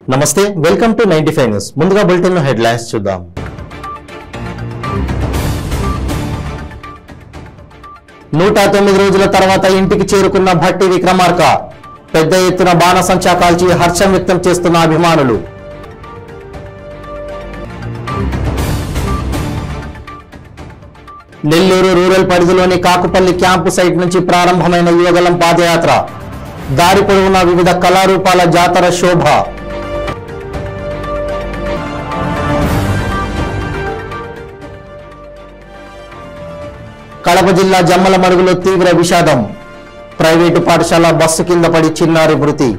నమస్తే welcome to ninety five news ముందుగా bulletin లో హెడ్ లైన్స్ చూద్దాం నూట తొమ్మిది రోజుల తర్వాత ఇంటికి చేరుకున్న భట్టి విక్రమార్క పెద్ద ఎత్తున బాణసంచా కాల్చి హర్షం వ్యక్తం చేస్తున్న అభిమానులు నెల్లూరు రూరల్ పరిధిలోని కాకుపల్లి క్యాంపు సైట్ నుంచి ప్రారంభమైన యువగలం పాదయాత్ర దారి పొడవునా వివిధ కళారూపాల జాతర శోభ కడప జిల్లా జమ్మల మడుగులో తీవ్ర విషాదం ప్రైవేటు పాఠశాల బస్సు కింద పడి చిన్నారి మృతి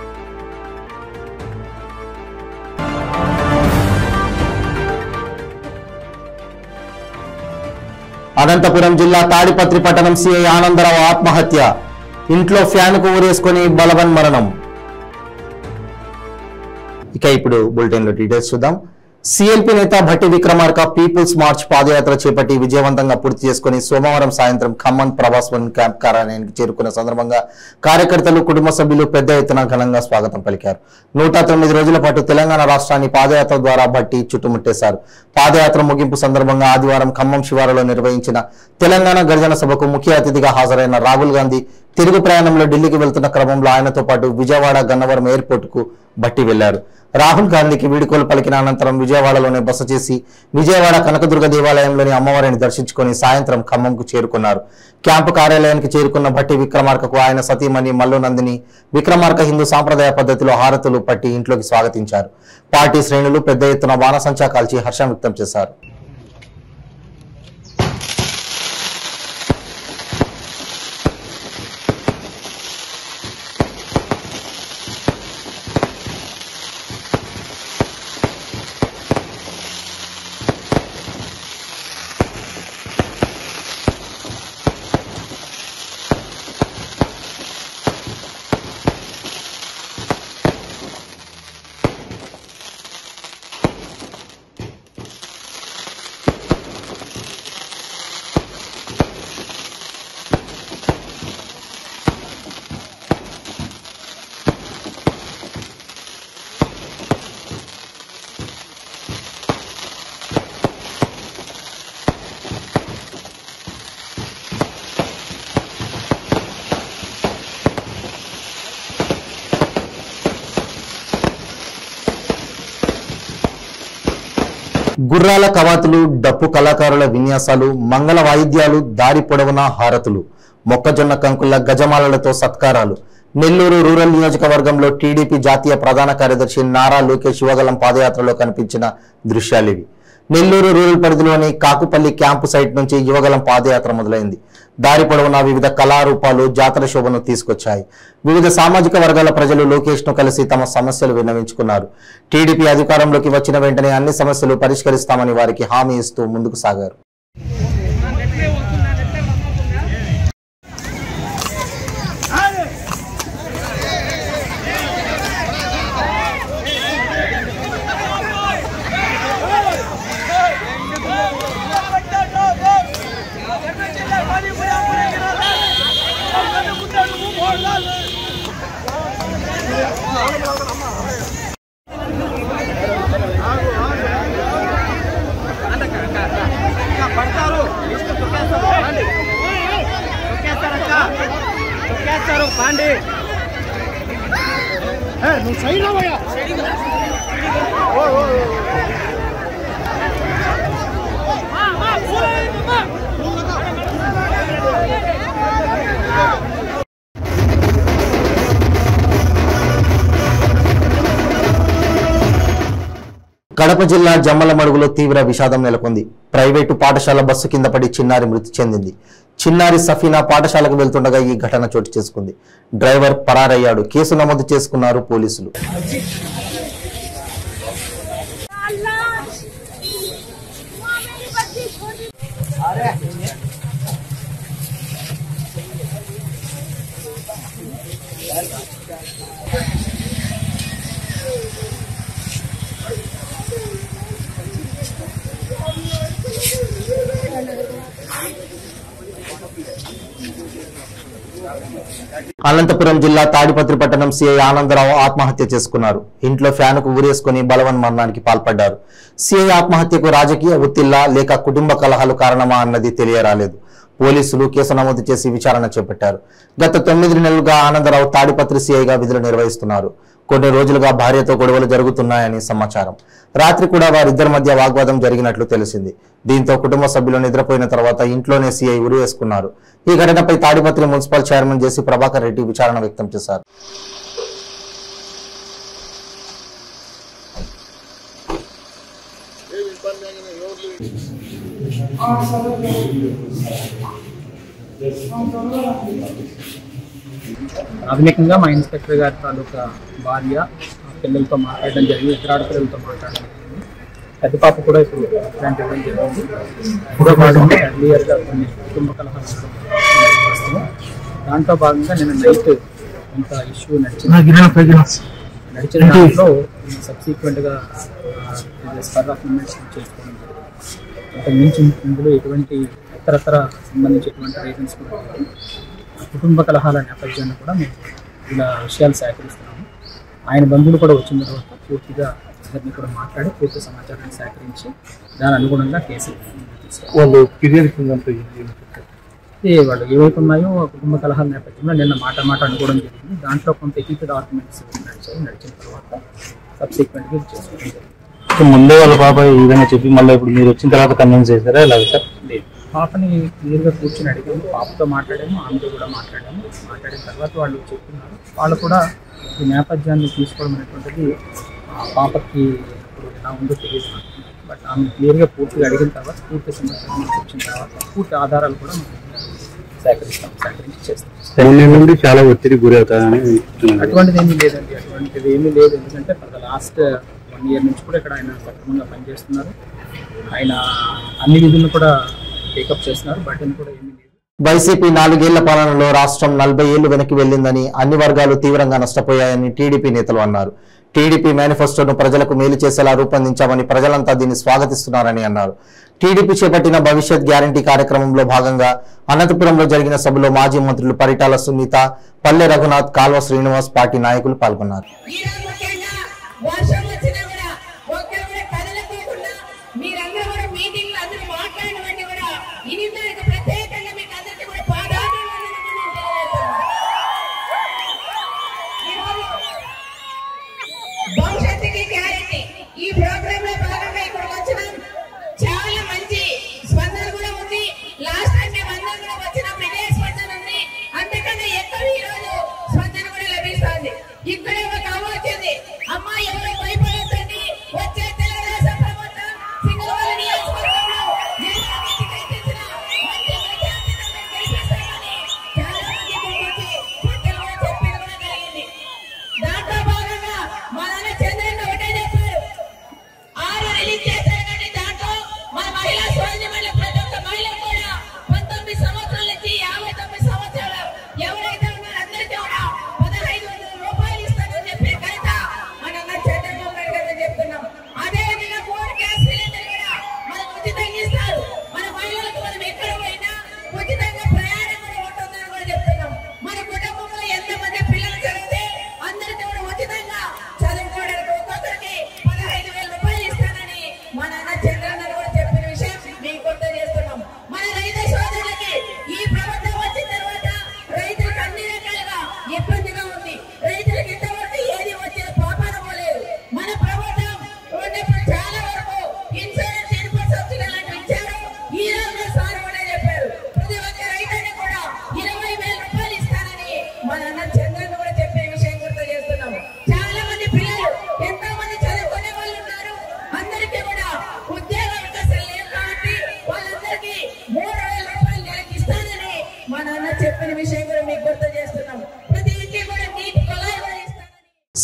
అనంతపురం జిల్లా తాడిపత్రి పట్టణం సిఐ ఆనందరావు ఆత్మహత్య ఇంట్లో ఫ్యాన్కు ఊరేసుకొని బలవన్ మరణం ఇక ఇప్పుడు బులెటిన్ లో డీటెయిల్స్ చూద్దాం సిఎల్పి నేత భట్టి విక్రమార్క పీపుల్స్ మార్చ్ పాదయాత్ర చేపట్టి విజయవంతంగా పూర్తి చేసుకుని సోమవారం సాయంత్రం ఖమ్మం ప్రభాస్ వన్ క్యాంప్ కార్యాలయానికి చేరుకున్న సందర్భంగా కార్యకర్తలు కుటుంబ సభ్యులు పెద్ద ఎత్తున ఘనంగా స్వాగతం పలికారు నూట తొమ్మిది రోజుల పాటు తెలంగాణ రాష్ట్రాన్ని పాదయాత్ర ద్వారా భట్టి చుట్టుముట్టేశారు పాదయాత్ర ముగింపు సందర్భంగా ఆదివారం ఖమ్మం శివారులో నిర్వహించిన తెలంగాణ గర్జన సభకు ముఖ్య అతిథిగా హాజరైన రాహుల్ గాంధీ తిరుగు ప్రయాణంలో ఢిల్లీకి వెళ్తున్న క్రమంలో ఆయనతో పాటు విజయవాడ గన్నవరం ఎయిర్పోర్ట్ కు బట్టి వెళ్లారు రాహుల్ గాంధీకి వీడుకోలు పలికిన అనంతరం విజయవాడలోనే బస చేసి విజయవాడ కనకదుర్గ దేవాలయంలోని అమ్మవారిని దర్శించుకొని సాయంత్రం ఖమ్మంకు చేరుకున్నారు క్యాంపు కార్యాలయానికి చేరుకున్న భట్టి విక్రమార్కకు ఆయన సతీమణి మల్లు నందిని విక్రమార్క హిందూ సాంప్రదాయ పద్ధతిలో హారతులు పట్టి ఇంట్లోకి స్వాగతించారు పార్టీ శ్రేణులు పెద్ద ఎత్తున బాణసంచా కాల్చి హర్షం వ్యక్తం చేశారు గుర్రాల కవాతులు డప్పు కళాకారుల విన్యాసాలు మంగళ వాయిద్యాలు దారి పొడవునా హారతులు మొక్కజొన్న కంకుల గజమాలలతో సత్కారాలు నెల్లూరు రూరల్ నియోజకవర్గంలో టీడీపీ జాతీయ ప్రధాన కార్యదర్శి నారా లోకేష్ యువగలం పాదయాత్రలో కనిపించిన దృశ్యాలివి నెల్లూరు రూరల్ పరిధిలోని కాకుపల్లి క్యాంపు సైట్ నుంచి యువగలం పాదయాత్ర మొదలైంది దారి పొడవునా వివిధ కళారూపాలు జాతర శోభను తీసుకొచ్చాయి వివిధ సామాజిక వర్గాల ప్రజలు లోకేష్ ను కలిసి తమ సమస్యలు విన్నవించుకున్నారు టీడీపీ అధికారంలోకి వచ్చిన వెంటనే అన్ని సమస్యలు పరిష్కరిస్తామని వారికి హామీ ఇస్తూ ముందుకు సాగారు పడతారు తొక్కేస్తారు పాండి నువ్వు సైడ్ అవ్వయా కడప జిల్లా జమ్మల మడుగులో తీవ్ర విషాదం నెలకొంది ప్రైవేటు పాఠశాల బస్సు కింద పడి చిన్నారి మృతి చెందింది చిన్నారి సఫీనా పాఠశాలకు వెళ్తుండగా ఈ ఘటన చోటు చేసుకుంది డ్రైవర్ పరారయ్యాడు కేసు నమోదు చేసుకున్నారు పోలీసులు अल्लाह माँ मेरी बच्ची छोटी Thank అనంతపురం జిల్లా తాడిపత్రి పట్టణం సీఐ ఆనందరావు ఆత్మహత్య చేసుకున్నారు ఇంట్లో ఫ్యాన్కు ఊరేసుకుని బలవన్ మరణానికి పాల్పడ్డారు సీఐ ఆత్మహత్యకు రాజకీయ ఒత్తిళ్లా లేక కుటుంబ కలహాలు కారణమా అన్నది తెలియరాలేదు పోలీసులు కేసు నమోదు చేసి విచారణ చేపట్టారు గత తొమ్మిది నెలలుగా ఆనందరావు తాడిపత్రి సీఐగా విధులు నిర్వహిస్తున్నారు కొన్ని రోజులుగా భార్యతో గొడవలు జరుగుతున్నాయని సమాచారం రాత్రి కూడా వారిద్దరి మధ్య వాగ్వాదం జరిగినట్లు తెలిసింది దీంతో కుటుంబ సభ్యులు నిద్రపోయిన తర్వాత ఇంట్లోనే సీఐ ఉరి వేసుకున్నారు ఈ ఘటనపై Tadipatri municipal chairman JC Prabhakar Reddy విచారణ వ్యక్తం చేశారు ప్రాథమికంగా మా ఇన్స్పెక్టర్ గారి తాలూకా భార్య ఆ పిల్లలతో మాట్లాడడం జరిగింది ఇద్దరు ఆడపిల్లలతో మాట్లాడడం జరిగింది పెద్ద పాప కూడా ఇప్పుడు ఇలాంటి ఇవ్వడం జరిగింది ఇప్పుడు భాగంగా ఎర్లియర్గా కొన్ని కుటుంబ కలహాలు వస్తున్నాయి. దాంట్లో భాగంగా నేను నైట్ కొంత ఇష్యూ నడిచింది నడిచిన దాంట్లో సబ్సిక్వెంట్గా స్పర్ ఆఫ్ మూమెంట్స్ చేసుకోవడం జరిగింది అంతకు మించి ఇందులో ఎటువంటి ఇతరతర సంబంధించి ఎటువంటి రీజన్స్ కూడా లేవు. కుటుంబ కలహాల నేపథ్యాన్ని కూడా మేము ఇలా విషయాలు సేకరిస్తున్నాము ఆయన బంధువులు కూడా వచ్చిన తర్వాత పూర్తిగా ఇద్దరిని కూడా మాట్లాడి పూర్తి సమాచారాన్ని సేకరించి దాని అనుగుణంగా కేసు తీసుకున్నాం వాళ్ళు పీరియడ్ కిందంతా ఏ వాళ్ళు ఏవైతే ఉన్నాయో ఆ కుటుంబ కలహాల నేపథ్యంలో నిన్న మాట మాట అనుకోవడం జరిగింది దాంట్లో కొంత హీటెడ్ ఆర్గ్యుమెంట్స్ నడిచాయి నడిచిన తర్వాత సబ్సిక్వెంట్గా ఇది చేసుకోవడం జరిగింది ముందే వాళ్ళ పాప ఈ విధంగా చెప్పి మళ్ళీ ఇప్పుడు మీరు వచ్చిన తర్వాత కన్విన్స్ చేశారా ఇలాగ సార్ లేదు పాపని క్లియర్గా కూర్చొని అడిగాము పాపతో మాట్లాడాము ఆమెతో కూడా మాట్లాడాము మాట్లాడిన తర్వాత వాళ్ళు చెప్తున్నారు వాళ్ళు కూడా ఈ నేపథ్యాన్ని తీసుకోవడం అనేటువంటిది ఆ పాపకి ఇప్పుడు ఎలా ఉందో తెలియదు నాకు. బట్ ఆమె క్లియర్గా పూర్తిగా అడిగిన తర్వాత పూర్తి సమాచారం మనకు వచ్చిన తర్వాత పూర్తి ఆధారాలు కూడా మనం సేకరిస్తాం సేకరించి చేస్తాం మూడు నుండి చాలా ఒత్తిడి గురి అవుతారని చెప్తున్నారు. అటువంటిది ఏమీ లేదండి అటువంటిది ఏమీ లేదు ఎందుకంటే for the last one year నుంచి కూడా ఇక్కడ ఆయన సక్రమంగా పనిచేస్తున్నారు ఆయన అన్ని విధులను కూడా టేకప్ చేస్తున్నారు బట్ కూడా ఏమీ లేదు వైసీపీ నాలుగేళ్ల పాలనలో రాష్ట్రం నలభై ఏళ్లు వెనక్కి వెళ్లిందని అన్ని వర్గాలు తీవ్రంగా నష్టపోయాయని టీడీపీ నేతలు అన్నారు టీడీపీ మేనిఫెస్టోను ప్రజలకు మేలు చేసేలా రూపొందించామని ప్రజలంతా దీన్ని స్వాగతిస్తున్నారని అన్నారు టీడీపీ చేపట్టిన భవిష్యత్ గ్యారంటీ కార్యక్రమంలో భాగంగా అనంతపురంలో జరిగిన సభలో మాజీ మంత్రులు పరిటాల సునీత పల్లె రఘునాథ్ కాల్వ శ్రీనివాస్ పార్టీ నాయకులు పాల్గొన్నారు ఈరోజు ముఖ్యంగా వర్షం వచ్చినా కూడా ఒక్కరు కూడా కదలకోకుండా మీరందరూ కూడా మీటింగ్ లో అందరూ మాట్లాడినవన్నీ కూడా ఇనిందానికి ప్రత్యేకంగా మీకు అందరికీ కూడా పాదాభివందనలు నేను తెలియజేస్తున్నాను. ఈరోజు భవిష్యత్తుకి గ్యారెంటీ ఈ ప్రోగ్రామ్ లో భాగంగా ఇక్కడికి వచ్చినాం చాలా మంచి స్పందన కూడా ఉంది లాస్ట్ టైం మేము అందరం కూడా వచ్చినప్పుడు ఇదే స్పందన ఉంది అంతకన్నా ఎక్కువ ఈ రోజు స్పందన కూడా లభిస్తుంది ఇక్కడే ఒక అమ్మ వచ్చింది అమ్మ ఎవరో భయపడొద్దండి వచ్చే తెలుగుదేశం ప్రభుత్వం సింగళవారి నియోజకవర్గంలో నేను అన్నిటికీ ఎత్తించిన మంచి మెజార్టీతో మేము గెలిపిస్తామని చాలా మంది ఇక్కడికి వచ్చి పక్కన కూడా చెప్పడం కూడా జరిగింది దాంట్లో భాగంగా మా నాన్న చంద్రన్న ఒకటే చెప్పారు ఆరు రిలీజ్ చేశారు కానీ దాంట్లో మన మహిళా స్వాతంత్ర్యం ప్రతి ఒక్క మహిళ కూడా పంతొమ్మిది సంవత్సరాల నుంచి యాభై తొమ్మిది సంవత్సరాలు ఎవరైతే ఉన్నారో అందరికీ కూడా పదహైదు వందల రూపాయలు ఇస్తామని చెప్పే ఘనత మన అన్న చంద్రబాబు నాయుడు గారు చెప్తున్నాం అదే విధంగా మూడు గ్యాస్ సిలిండర్ కూడా మనకు ఉచితంగా ఇస్తారు మన మహిళలకు మనం ఎక్కడ పోయినా ఉచితంగా ప్రయాణం కూడా ఉంటుందని కూడా చెప్తున్నాం మన కుటుంబంలో ఎంతమంది పిల్లలు చదివితే అందరికీ కూడా ఉచితంగా చదువుకోవడానికి ఒక్కొక్కరికి పదహైదు వేల రూపాయలు ఇస్తానని మన అన్న చంద్రన్న కూడా చెప్పిన విషయం మీకు గుర్తు చేస్తున్నాం మన రైతు సోదరులకి ఈ ప్రభుత్వం వచ్చిన తర్వాత రైతులకు అన్ని రకాలుగా ఇబ్బందిగా ఉంది రైతులకు ఇంతవరకు ఏది వచ్చిన పాపాన పోలేదు మన ప్రభుత్వం ఉన్నప్పుడు చాలా వరకు ఇన్సూరెన్స్ ఇన్పుట్ సబ్సిడీ లాంటివి ఇచ్చారు ఈ రోజు సార్ కూడా చెప్పారు ప్రతి ఒక్క రైతుని కూడా ఇరవై వేల రూపాయలు ఇస్తానని మన అన్న చంద్రన్ కూడా చెప్పే విషయం గుర్తు చేస్తున్నాం చాలా మంది పిల్లలు ఎంతో మంది చదువుకునే వాళ్ళు ఉన్నారు అందరికీ కూడా ఉద్యోగ అవకాశాలు లేవు కాబట్టి వాళ్ళందరికీ మూడు వేల రూపాయలు నెలకి ఇస్తానని మా నాన్న చెప్పిన విషయం కూడా మీకు గుర్తు చేస్తున్నాం ప్రతి ఇంటికి కూడా నీటి కుళాయి కూడా ఇస్తానని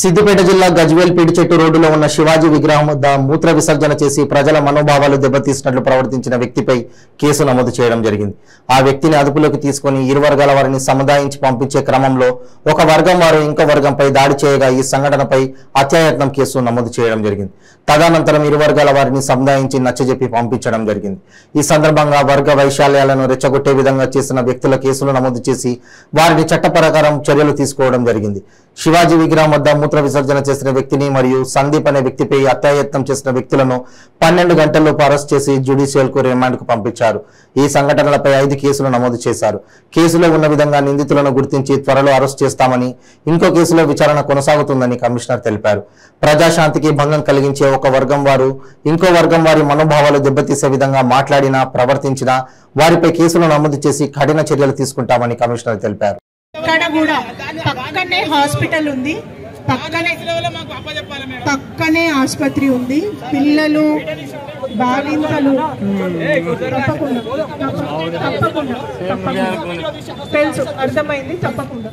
సిద్దిపేట జిల్లా గజ్వేల్ చెట్టు రోడ్డులో ఉన్న శివాజీ విగ్రహం వద్ద మూత్ర విసర్జన చేసి ప్రజల మనోభావాలు దెబ్బతీసినట్లు ప్రవర్తించిన వ్యక్తిపై కేసు నమోదు చేయడం జరిగింది ఆ వ్యక్తిని అదుపులోకి తీసుకుని ఇరు వర్గాల వారిని సముదాయించి పంపించే క్రమంలో ఒక వర్గం వారు ఇంకో వర్గంపై దాడి చేయగా ఈ సంఘటనపై హత్యాయత్నం కేసు నమోదు చేయడం జరిగింది తదనంతరం ఇరు వర్గాల వారిని సముదాయించి నచ్చజెప్పి పంపించడం జరిగింది ఈ సందర్భంగా వర్గ వైశాల్యాలను రెచ్చగొట్టే విధంగా చేసిన వ్యక్తుల కేసులు నమోదు చేసి వారిని చట్ట ప్రకారం చర్యలు తీసుకోవడం జరిగింది శివాజీ విగ్రహం వద్ద మూత్ర విసర్జన చేసిన వ్యక్తిని మరియు సందీప్ అనే వ్యక్తిపై హత్యాయత్నం చేసిన వ్యక్తులను పన్నెండు గంటల్లోపు అరెస్ట్ చేసి జ్యుడిషియల్ కు రిమాండ్ కు పంపించారు ఈ సంఘటనలపై ఐదు కేసులు నమోదు చేశారు కేసులో ఉన్న విధంగా నిందితులను గుర్తించి త్వరలో అరెస్ట్ చేస్తామని ఇంకో కేసులో విచారణ కొనసాగుతుందని కమిషనర్ తెలిపారు ప్రజాశాంతికి భంగం కలిగించే ఒక వర్గం వారు ఇంకో వర్గం వారి మనోభావాలు దెబ్బతీసే విధంగా మాట్లాడినా ప్రవర్తించినా వారిపై కేసులు నమోదు చేసి కఠిన చర్యలు తీసుకుంటామని కమిషనర్ తెలిపారు ఇక్కడ కూడా పక్కనే హాస్పిటల్ ఉంది పక్కనే పక్కనే ఆసుపత్రి ఉంది పిల్లలు బాలింతలు తప్పకుండా తప్ప- తప్పకుండా తప్పకుండా తెలుసు అర్థమైంది తప్పకుండా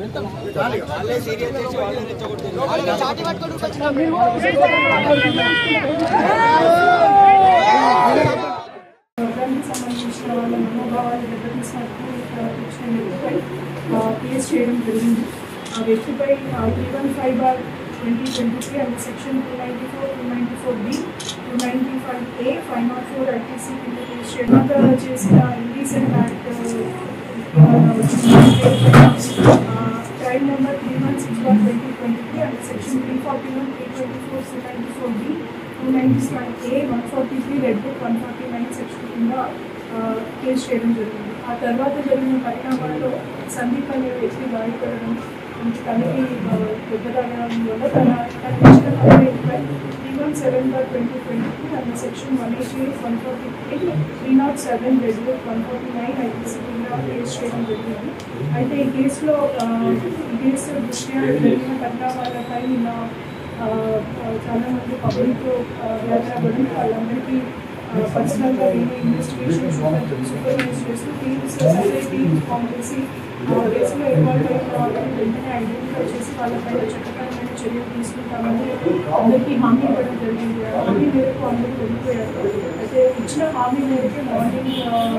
వర్గానికి సంబంధించిన వాళ్ళ మనోభావాలు దెబ్బతీసినట్టు వచ్చిన వ్యక్తిపై ఆ, కేసు చేయడం జరిగింది ఆ వ్యక్తిపై three one five bar twenty twenty three and section two ninety four two ninety four B two ninety five A five naught four ITC కింద కేసు చేయడం చేసిన indecent act crime number three one six one twenty twenty three and section three forty one three twenty four two ninety four B two ninety five A one forty three red book one forty nine section కింద ఆ, case చేయడం జరిగింది ఆ తర్వాత జరిగిన పరిణామాల్లో సందీప్ అనే వ్యక్తి గాయపడడం తనకి ఆ, దెబ్బ తగలడం వల్ల తన తనకి ఇచ్చిన కంప్లైంట్పై three one seven by twenty twenty two and section one eighty eight one forty eight three naught seven red book one forty nine IPC కింద కేసు చేయడం జరిగింది అయితే ఈ కేసులో ఆ, ఈ కేసు దృష్ట్యా జరిగిన పరిణామాలపై నిన్న ఆ, ఆ, చాలా మంది పబ్లిక్ వ్యాపారం వాళ్ళందరికీ పర్సనల్గా నేను ఇన్వెస్టిగేషన్ సూపర్వైజ్ చేస్తూ టీమ్స్ సపరేట్ టీమ్స్ ఫామ్ చేసి ఆ కేసులో ఇన్వాల్వ్ అయిన వాళ్ళని వెంటనే ఐడెంటిఫై చేసి వాళ్ళపై చట్టపరమైన చర్యలు తీసుకుంటామని అందరికీ హామీ ఇవ్వడం జరిగింది ఆ హామీ మేరకు అందరూ వెళ్ళిపోయారు అయితే ఇచ్చిన హామీ మేరకు మార్నింగ్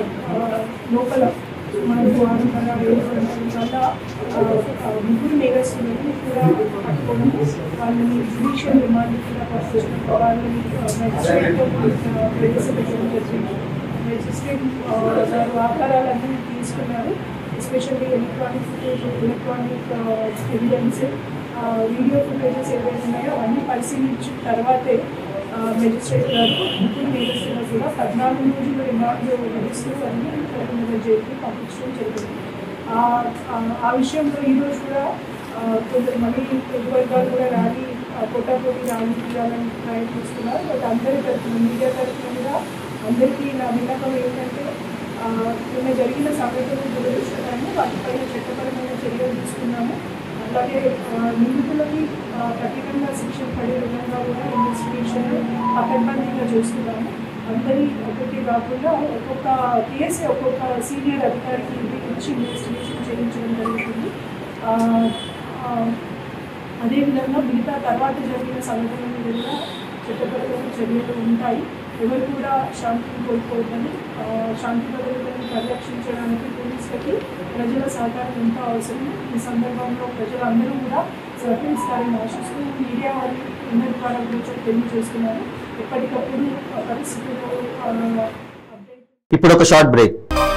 లోపల మనకు ఆరున్నర ఏడు గంటల వల్ల ఆ, ముగ్గురు నేరస్తులను కూడా పట్టుకోవడం వాళ్ళని జ్యుడిషియల్ రిమాండ్ కూడా పంపించడం వాళ్ళని మెజిస్ట్రేట్ ప్రవేశపెట్టడం జరిగింది మెజిస్ట్రేట్ గారు ఆధారాలన్నీ తీసుకున్నారు especially electronic footage electronic evidence video footages ఏవైతే ఉన్నాయో అవన్నీ పరిశీలించిన తర్వాతే మెజిస్ట్రేట్ గారు ముగ్గురు నేరస్తులను కూడా పద్నాలుగు రోజులు రిమాండ్లో విధిస్తూ అన్ని కరీంనగర్ జైలుకి పంపించడం జరిగింది ఆ- ఆ- ఆ విషయంలో ఈరోజు కూడా ఆ, కొందరు మళ్ళీ ఎదు వర్గాలు కూడా ర్యాలీ పోటాపోటీ ర్యాలీ తీయాలని ప్రయత్నిస్తున్నారు బట్ అందరి తరఫున మీడియా తరఫున కూడా అందరికీ నా విన్నపం ఏంటంటే ఆ, నిన్న జరిగిన సంఘటనలు దురదృష్టకరంగా వాటిపైన చట్టపరమైన చర్యలు తీసుకున్నాము అలాగే ఆ, నిందితులకి ఆ, కఠినంగా శిక్ష పడే విధంగా కూడా ఇన్వెస్టిగేషన్ పకడ్బందీగా చేస్తున్నాము అందరి ఒకటి కాకుండా ఒక్కొక్క కేసు ఒక్కొక్క సీనియర్ అధికారికి ఇచ్చి ఇన్వెస్టిగేషన్ చేయించడం జరుగుతుంది ఆ, ఆ, అదేవిధంగా మిగతా తర్వాత జరిగిన సంఘటనల మీద కూడా చట్టపరమైన చర్యలు ఉంటాయి ఎవరు కూడా శాంతిని కోల్పోవద్దని ఆ, శాంతి భద్రతలను పరిరక్షించడానికి పోలీసులకి ప్రజల సహకారం ఎంతో అవసరం ఈ సందర్భంలో ప్రజలందరూ కూడా సహకరిస్తారని ఆశిస్తూ మీడియా వారి ఉన్నత ద్వారా కూడా తెలియజేస్తున్నారు ఎప్పటికప్పుడు ఆ పరిస్థితులు ఆ, అప్డేట్ ఇప్పుడు ఒక షార్ట్ బ్రేక్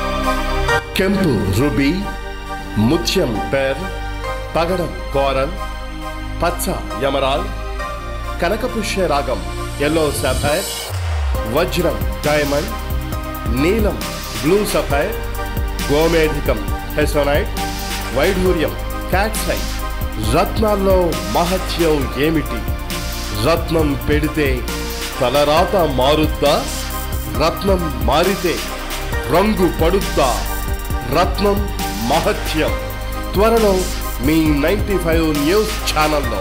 ಕೆಂಪು ರುಬಿ ಮುತ್ಯಂ ಪೆರ್ పగడం కోరల్ పచ్చ యమరాల్ కనకపుష్య రాగం ఎల్లో సఫైర్ వజ్రం డైమండ్ నీలం బ్లూ సఫైర్ గోమేధికం హెసోనైట్ వైఢూర్యం క్యాట్సై రత్నాల్లో మహత్యం ఏమిటి రత్నం పెడితే తలరాత మారుద్దా రత్నం మారితే రంగు పడుద్దా రత్నం మహత్యం త్వరలో మీ నైన్టీ ఫైవ్ న్యూస్ ఛానల్లో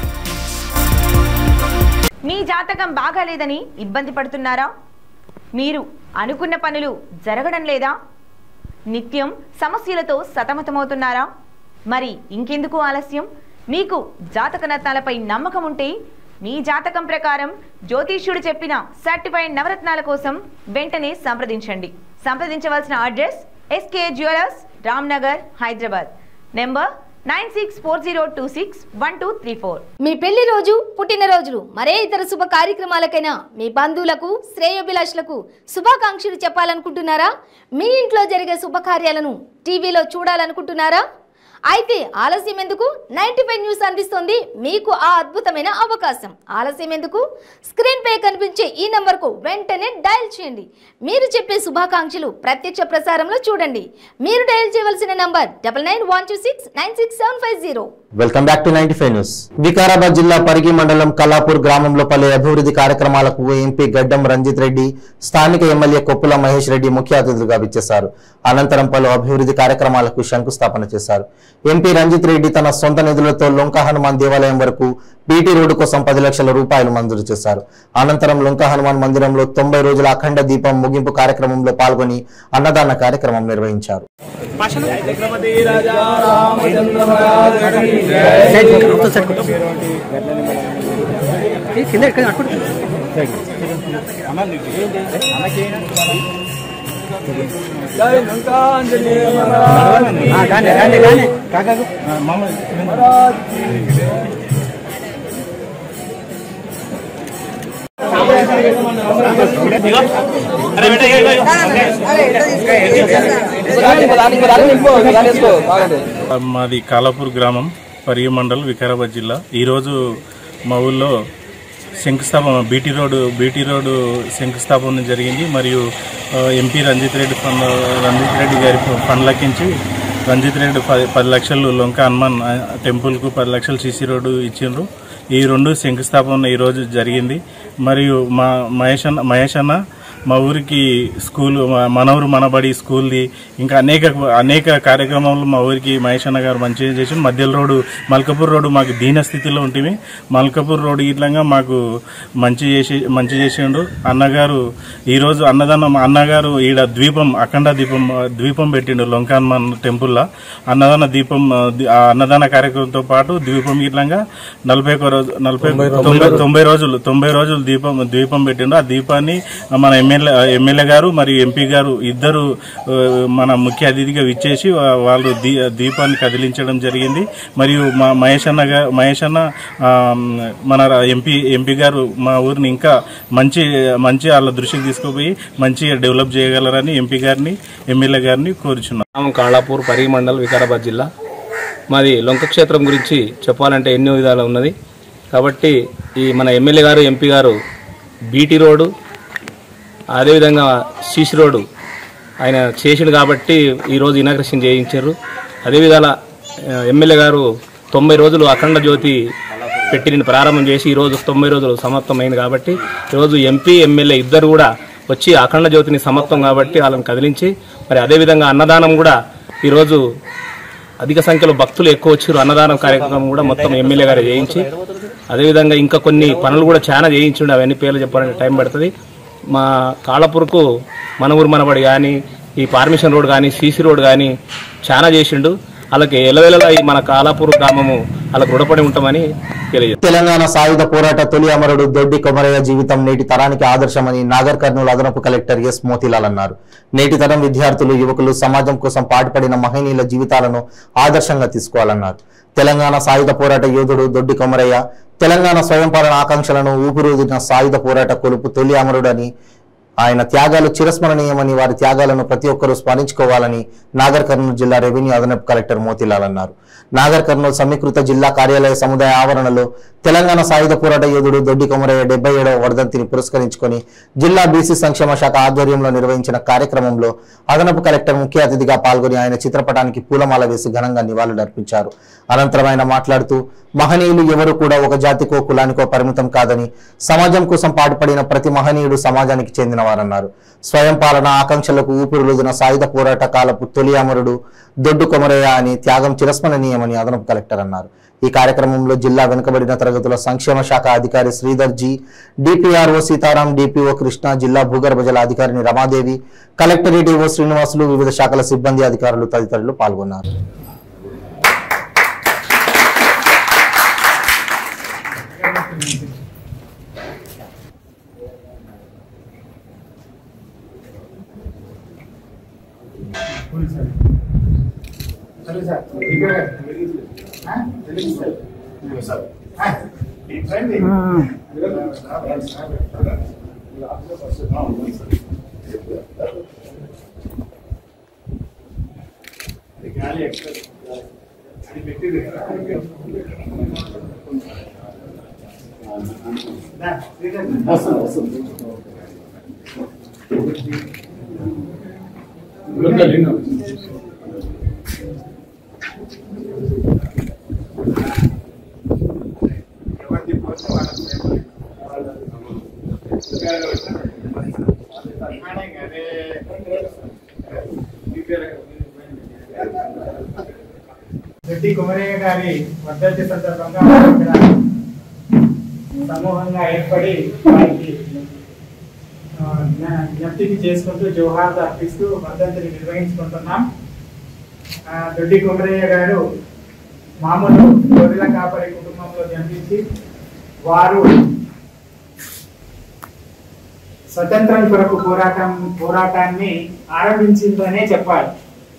మీ జాతకం బాగాలేదని ఇబ్బంది పడుతున్నారా మీరు అనుకున్న పనులు జరగడం లేదా నిత్యం సమస్యలతో సతమతమవుతున్నారా మరి ఇంకెందుకు ఆలస్యం మీకు జాతక రత్నాలపై నమ్మకం ఉంటే మీ జాతకం ప్రకారం జ్యోతిష్యుడు చెప్పిన సర్టిఫైడ్ నవరత్నాల కోసం వెంటనే సంప్రదించండి సంప్రదించవలసిన address SK jewellers Ramnagar Hyderabad number nine six four zero two six one two three four మీ పెళ్లి రోజు పుట్టినరోజులు మరే ఇతర శుభ కార్యక్రమాలకైనా మీ బంధువులకు శ్రేయోభిలాషులకు శుభాకాంక్షలు చెప్పాలనుకుంటున్నారా మీ ఇంట్లో జరిగే శుభకార్యాలను టీవీలో చూడాలనుకుంటున్నారా అయితే ఆలస్యం ఎందుకు నైన్టీ ఫైవ్ న్యూస్ అందిస్తుంది మీకు ఆ అద్భుతమైన అవకాశం ఆలస్యం ఎందుకు స్క్రీన్ పై కనిపించే ఈ నంబర్కు వెంటనే డయల్ చేయండి మీరు చెప్పే శుభాకాంక్షలు ప్రత్యక్ష ప్రసారంలో చూడండి మీరు డయల్ చేయవలసిన number double nine one two six nine six seven five zero welcome back to ninety five news Vikarabad జిల్లా పరిగి మండలం కల్లాపూర్ గ్రామంలో పలు అభివృద్ధి కార్యక్రమాలకు ఎంపీ గడ్డం రంజిత్ రెడ్డి స్థానిక ఎమ్మెల్యే కొప్పుల మహేష్ రెడ్డి ముఖ్య అతిథులుగా విచ్చేశారు అనంతరం పలు అభివృద్ధి కార్యక్రమాలకు శంకుస్థాపన చేశారు ఎంపీ రంజిత్ రెడ్డి తన సొంత నిధులతో లొంక హనుమాన్ దేవాలయం వరకు బీటీ రోడ్డు కోసం పది లక్షల రూపాయలు మంజూరు చేశారు అనంతరం లొంక హనుమాన్ మందిరంలో తొంభై రోజుల అఖండ దీపం ముగింపు కార్యక్రమంలో పాల్గొని అన్నదాన కార్యక్రమం నిర్వహించారు మాది కాలాపూర్ గ్రామం పరిగి మండల్ వికారాబాద్ జిల్లా ఈరోజు మా ఊళ్ళో శంకుస్థాపన బీటీ రోడ్డు బీటీ రోడ్డు శంకుస్థాపన జరిగింది మరియు ఆ, ఎంపీ రంజిత్ రెడ్డి ఫండ్ రంజిత్ రెడ్డి గారి ఫండ్లకించి రంజిత్ రెడ్డి పది పది లక్షలు లొంక హనుమాన్ ఆ, టెంపుల్కు పది లక్షలు సీసీ రోడ్డు ఇచ్చిండ్రు ఈ రెండు శంకుస్థాపన ఈరోజు జరిగింది మరియు మా మహేష్ అన్న మహేష్ అన్న మా ఊరికి స్కూల్ మా- మనవరు మనబడి స్కూల్ది ఇంకా అనేక అనేక కార్యక్రమాలు మా ఊరికి మహేష్ అన్న గారు మంచిగా చేసి మధ్యలో రోడ్డు మల్కపూర్ రోడ్డు మాకు దీన స్థితిలో ఉంటుంది మల్కపూర్ రోడ్డు ఇట్లంగా మాకు మంచి చేసి మంచి చేసిండు అన్నగారు ఈరోజు అన్నదానం అన్నగారు ఈడ ద్వీపం అఖండ దీపం ద్వీపం పెట్టిండు లొంకాన్మన్ టెంపుల్లో అన్నదాన దీపం ఆ, ది- ఆ అన్నదాన కార్యక్రమంతో పాటు ద్వీపం ఇట్లంగా నలభై ఒక రోజు నలభై తొంభై తొంభై రోజులు తొంభై రోజులు దీపం ద్వీపం పెట్టిండు ఆ దీపాన్ని మన ఎమ్మెల్యే ఎమ్మెల్యే గారు మరియు ఎంపీ గారు ఇద్దరు ఆ, మన ముఖ్య అతిథిగా విచ్చేసి వా- వాళ్ళు దీ దీపాన్ని కదిలించడం జరిగింది మరియు మా మహేష్ అన్న గా- మహేష్ అన్న ఆ, మన ఎంపీ ఎంపీ గారు మా ఊరిని ఇంకా మంచి మంచి వాళ్ళ దృష్టికి తీసుకుపోయి మంచిగా డెవలప్ చేయగలరని ఎంపీ గారిని ఎమ్మెల్యే గారిని కోరుచున్నాం గ్రామం కాళాపూర్ పరి మండల్ వికారాబాద్ జిల్లా మాది లొంక క్షేత్రం గురించి చెప్పాలంటే ఎన్నో విధాలు ఉన్నది కాబట్టి ఈ మన ఎమ్మెల్యే గారు ఎంపీ గారు బీటీ రోడ్డు అదేవిధంగా సీసీ రోడ్డు ఆయన చేసిండు కాబట్టి ఈరోజు ఇనాగ్రేషన్ చేయించారు అదే విధాల ఆ, ఎమ్మెల్యే గారు తొంభై రోజులు అఖండ జ్యోతి పెట్టి నేను ప్రారంభం చేసి ఈరోజు తొంభై రోజులు సమాప్తమైంది కాబట్టి ఈరోజు ఎంపీ ఎమ్మెల్యే ఇద్దరు కూడా వచ్చి అఖండ జ్యోతిని సమాప్తం కాబట్టి వాళ్ళని కదిలించి మరి అదేవిధంగా అన్నదానం కూడా ఈరోజు అధిక సంఖ్యలో భక్తులు ఎక్కువ వచ్చారు అన్నదానం కార్యక్రమం కూడా మొత్తం ఎమ్మెల్యే గారు చేయించి అదేవిధంగా ఇంకా కొన్ని పనులు కూడా చాలా చేయించిండు అవన్నీ పేర్లు చెప్పాలంటే టైం పడుతుంది మా కాళపూర్కు మన ఊరు మనబడి కానీ ఈ పార్మిషన్ రోడ్ కానీ సీసీ రోడ్ కానీ చాలా చేసిండు వాళ్ళకి ఎలవెలలా ఈ మన కాళాపూర్ గ్రామము వాళ్ళకి రుణపడి ఉంటామని తెలియజేస్తాం తెలంగాణ సాయుధ పోరాట తొలి అమరుడు దొడ్డి కొమరయ్య జీవితం నేటి తరానికి ఆదర్శమని నాగర్ కర్నూలు అదనపు కలెక్టర్ ఎస్ మోతీలాల్ అన్నారు నేటి తరం విద్యార్థులు యువకులు సమాజం కోసం పాటుపడిన మహనీయుల జీవితాలను ఆదర్శంగా తీసుకోవాలన్నారు తెలంగాణ సాయుధ పోరాట యోధుడు దొడ్డి కొమరయ్య తెలంగాణ స్వయం పాలన ఆకాంక్షలను ఊపిరుదిన సాయుధ పోరాట కొలుపు తొలి అమరుడని ఆయన త్యాగాలు చిరస్మరణీయమని వారి త్యాగాలను ప్రతి ఒక్కరూ స్మరించుకోవాలని నాగర్ కర్నూలు జిల్లా రెవెన్యూ అదనపు కలెక్టర్ మోతీలాల్ అన్నారు నాగర్ కర్నూలు సమీకృత జిల్లా కార్యాలయ సముదాయ ఆవరణలో తెలంగాణ సాయుధ పోరాట యోధుడు దొడ్డి కొమరయ్య డెబ్బై ఏడవ వర్ధంతిని పురస్కరించుకొని జిల్లా బీసీ సంక్షేమ శాఖ ఆధ్వర్యంలో నిర్వహించిన కార్యక్రమంలో అదనపు కలెక్టర్ ముఖ్య అతిథిగా పాల్గొని ఆయన చిత్రపటానికి పూలమాల వేసి ఘనంగా నివాళులర్పించారు అనంతరం ఆయన మాట్లాడుతూ మహనీయులు ఎవరు కూడా ఒక జాతికో కులానికో పరిమితం కాదని సమాజం కోసం పాటుపడిన ప్రతి మహనీయుడు సమాజానికి చెందినవారన్నారు స్వయం పాలన ఆకాంక్షలకు ఊపిరులుదిన సాయుధ పోరాట కాలపు తొలి అమరుడు దొడ్డు కొమరయ్య అని త్యాగం చిరస్మరణీయమని అదనపు కలెక్టర్ అన్నారు ఈ కార్యక్రమంలో జిల్లా వెనుకబడిన తరగతుల సంక్షేమ శాఖ అధికారి శ్రీధర్ జీ డిపిఆర్ఓ సీతారాం డిపిఓ కృష్ణ జిల్లా భూగర్భ జల అధికారిని రమాదేవి కలెక్టరేట్ ఈవో శ్రీనివాసులు వివిధ శాఖల సిబ్బంది అధికారులు తదితరులు పాల్గొన్నారు రెడ్డి కుమరయ్య గారి వర్ధంతి సందర్భంగా ఇక్కడ సమూహంగా ఏర్పడి వారికి ఆ, జ్ఞ- జ్ఞప్తికి చేసుకుంటూ జోహార్ అర్పిస్తూ వర్ధంతిని నిర్వహించుకుంటున్నాం ఆ, దొడ్డి కుమరయ్య గారు మామూలు గొర్రెల కాపరి కుటుంబంలో జన్మించి వారు స్వతంత్రం కొరకు పోరాటం పోరాటాన్ని ఆరంభించిందనే చెప్పాలి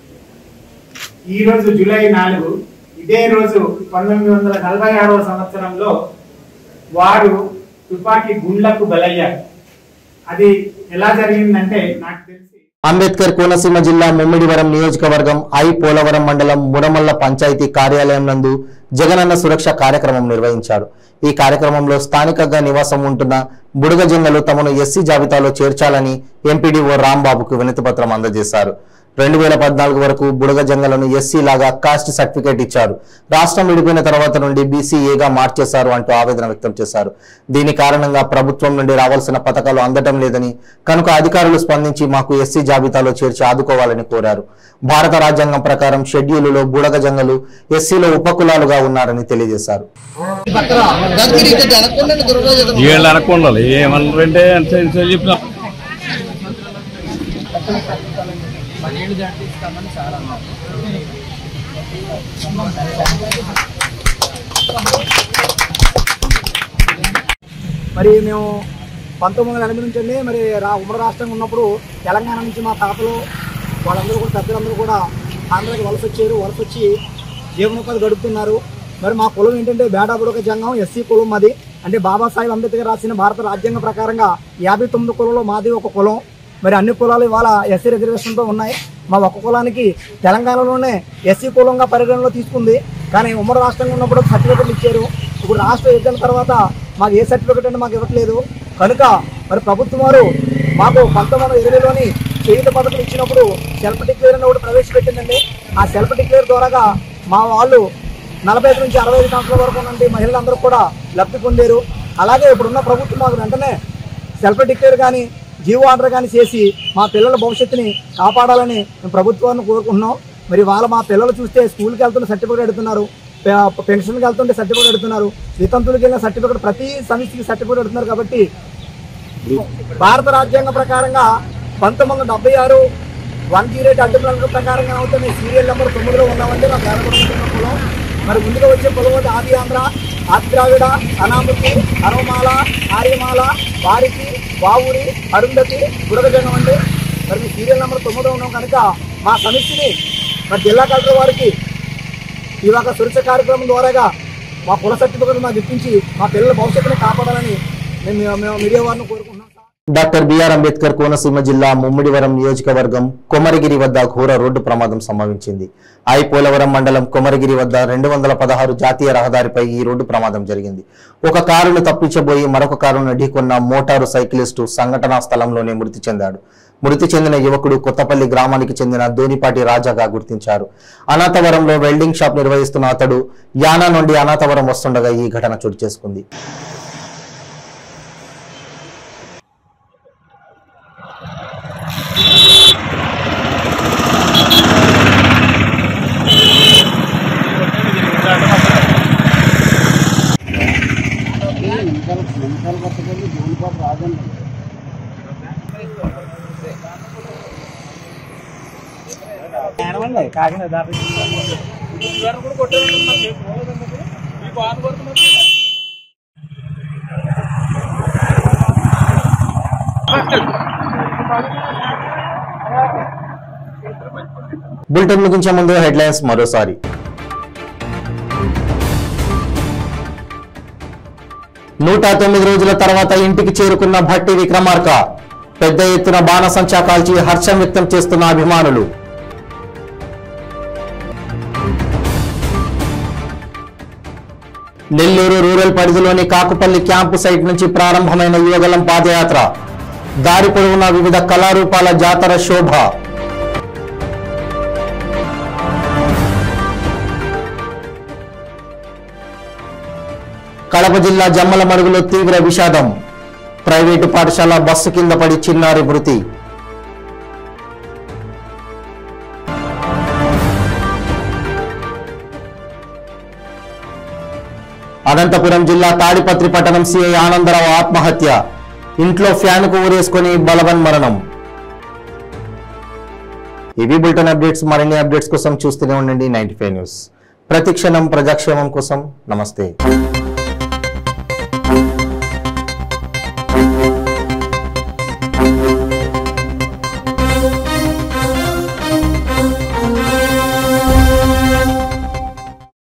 ఈ రోజు జూలై నాలుగు ఇదే రోజు పంతొమ్మిది వందల నలభై ఆరవ సంవత్సరంలో వారు తుపాకీ గుండ్లకు బలయ్యారు అది ఎలా జరిగిందంటే నాకు తెలిసి అంబేద్కర్ కోనసీమ జిల్లా ముమ్మిడివరం నియోజకవర్గం ఐ పోలవరం మండలం మురమల్ల పంచాయతీ కార్యాలయం నందు జగనన్న సురక్ష కార్యక్రమం నిర్వహించారు ఈ కార్యక్రమంలో స్థానికంగా నివాసం ఉంటున్న బుడగ జంగలు తమను ఎస్సీ జాబితాలో చేర్చాలని ఎంపీడీఓ రాంబాబుకు వినతిపత్రం అందజేశారు రెండు వేల పద్నాలుగు వరకు బుడగ జంగలను ఎస్సీ లాగా కాస్ట్ సర్టిఫికేట్ ఇచ్చారు రాష్ట్రం విడిపోయిన తర్వాత నుండి బీసీఏగా మార్చేశారు అంటూ ఆవేదన వ్యక్తం చేశారు దీని కారణంగా ప్రభుత్వం నుండి రావాల్సిన పథకాలు అందటం లేదని కనుక అధికారులు స్పందించి మాకు ఎస్సీ జాబితాలో చేర్చి ఆదుకోవాలని కోరారు భారత రాజ్యాంగం ప్రకారం షెడ్యూలులో బుడగ జంగలు ఎస్సీలో ఉపకులాలుగా ఉన్నారని తెలియజేశారు వీళ్ళు అనకుండాలి ఏమన్నారంటే అంటే చెప్పిన పదిహేడు దాటి ఇస్తామని సార్ అన్నారు మరి మేము పంతొమ్మిది వందల ఎనభై నుంచి మరి రా ఉమ్మడి రాష్ట్రంగా ఉన్నప్పుడు తెలంగాణ నుంచి మా తాతలు వాళ్ళందరూ కూడా పెద్దలందరూ కూడా ఆంధ్రాకి వలస వచ్చారు వలస వచ్చి జీవనోపాధి గడుపుతున్నారు మరి మా కులం ఏంటంటే బేడాబుడక జంగం ఎస్సీ కులం మాది అంటే బాబాసాహెబ్ అంబేద్కర్ రాసిన భారత రాజ్యాంగ ప్రకారంగా యాభై తొమ్మిది కులంలో మాది ఒక కులం మరి అన్ని కులాలు ఇవాళ ఎస్సీ రిజర్వేషన్తో ఉన్నాయి మా ఒక్క కులానికి తెలంగాణలోనే ఎస్సీ కులంగా పరిగణలో తీసుకుంది కానీ ఉమ్మడి రాష్ట్రంగా ఉన్నప్పుడు సర్టిఫికెట్లు ఇచ్చారు ఇప్పుడు రాష్ట్రం ఎక్కిన తర్వాత మాకు ఏ సర్టిఫికెట్ అంటే మాకు ఇవ్వట్లేదు కనుక మరి ప్రభుత్వం వారు మాకు పంతొమ్మిది వందల ఇరవైలోని చేయుత పథకం ఇచ్చినప్పుడు సెల్ఫ్ డిక్లేర్ అని ఒకటి ప్రవేశపెట్టిందండి ఆ సెల్ఫ్ డిక్లేర్ ద్వారాగా మా వాళ్ళు నలభై ఐదు నుంచి అరవై ఐదు సంవత్సరాల వరకు ఉన్నటువంటి మహిళలందరూ కూడా లబ్ధి పొందారు అలాగే ఇప్పుడున్న ప్రభుత్వం మాకు వెంటనే సెల్ఫ్ డిక్లేర్ కానీ జీవో ఆర్డర్ కానీ చేసి మా పిల్లల భవిష్యత్తుని కాపాడాలని మేము ప్రభుత్వాన్ని కోరుకుంటున్నాం మరి వాళ్ళ మా పిల్లలు చూస్తే స్కూల్కి వెళ్తుంటే సర్టిఫికేట్ ఎడుతున్నారు పె- పెన్షన్కి వెళ్తుంటే సర్టిఫికేట్ ఎడుతున్నారు వితంతులకి వెళ్ళిన సర్టిఫికేట్ ప్రతి సమితికి సర్టిఫికేట్ ఎడుతున్నారు కాబట్టి భారత రాజ్యాంగ ప్రకారంగా పంతొమ్మిది వందల డెబ్బై ఆరు వన్ జీరో ఎయిట్ అడ్డు ప్రకారంగా అయితే మేము సీరియల్ నెంబర్ తొమ్మిదిలో ఉన్నామంటే మా పేదపడుతున్న కులం మరి ముందుగా వచ్చే కులం అయితే ఆది ఆంధ్ర ఆది ద్రావిడ అనామృతి హనుమాల ఆర్యమాల వారికి వావురి అరుంధతి బుడగజంగం అండి మరి మీ సీరియల్ నెంబర్ తొమ్మిదిలో ఉన్నాం కనుక మా సమస్యని మరి జిల్లా కలెక్టర్ వారికి ఈ ఒక సురక్ష కార్యక్రమం ద్వారాగా మా కుల సర్టిఫికెట్ మాకు ఇప్పించి మా పిల్లల భవిష్యత్తుని కాపాడాలని మేము మేము మీడియా వారిని కోరుకుంటున్నాం డాక్టర్ బిఆర్ అంబేద్కర్ కోనసీమ జిల్లా ముమ్మిడివరం నియోజకవర్గం కొమరగిరి వద్ద ఘోర రోడ్డు ప్రమాదం సంభవించింది ఐ పోలవరం మండలం కొమరగిరి వద్ద రెండు వందల పదహారు జాతీయ రహదారిపై ఈ రోడ్డు ప్రమాదం జరిగింది ఒక కారును తప్పించబోయి మరొక కారును ఢీకొన్న మోటారు సైకిలిస్టు సంఘటనా స్థలంలోనే మృతి చెందాడు మృతి చెందిన యువకుడు కొత్తపల్లి గ్రామానికి చెందిన ధోనిపాటి రాజాగా గుర్తించారు అనాథవరంలో వెల్డింగ్ షాప్ నిర్వహిస్తున్న అతడు యానా నుండి అనాథవరం వస్తుండగా ఈ ఘటన చోటు చేసుకుంది బులెటిన్ ముగించే ముందు హెడ్లైన్స్ మరోసారి నూట తొమ్మిది రోజుల తర్వాత ఇంటికి చేరుకున్న భట్టి విక్రమార్క పెద్ద ఎత్తున బాణసంచా కాల్చి హర్షం వ్యక్తం చేస్తున్న అభిమానులు నెల్లూరు రూరల్ పరిధిలోని కాకుపల్లి క్యాంపు సైట్ నుంచి ప్రారంభమైన యువగలం పాదయాత్ర దారి పొడవునా వివిధ కళారూపాల జాతర శోభ కడప జిల్లా జమ్మల మడుగులో తీవ్ర విషాదం ప్రైవేటు పాఠశాల బస్సు కింద పడి చిన్నారి మృతి అనంతపురం జిల్లా తాడిపత్రి పట్టణం సిఐ ఆనందరావు ఆత్మహత్య ఇంట్లో ఫ్యాన్కు ఊరేసుకొని బలవన్ మరణం ఇవి బులెటిన్ అప్డేట్స్ మరిన్ని అప్డేట్స్ కోసం చూస్తూనే ఉండండి నైన్టీ న్యూస్ ప్రతిక్షణం ప్రజాక్షేమం కోసం నమస్తే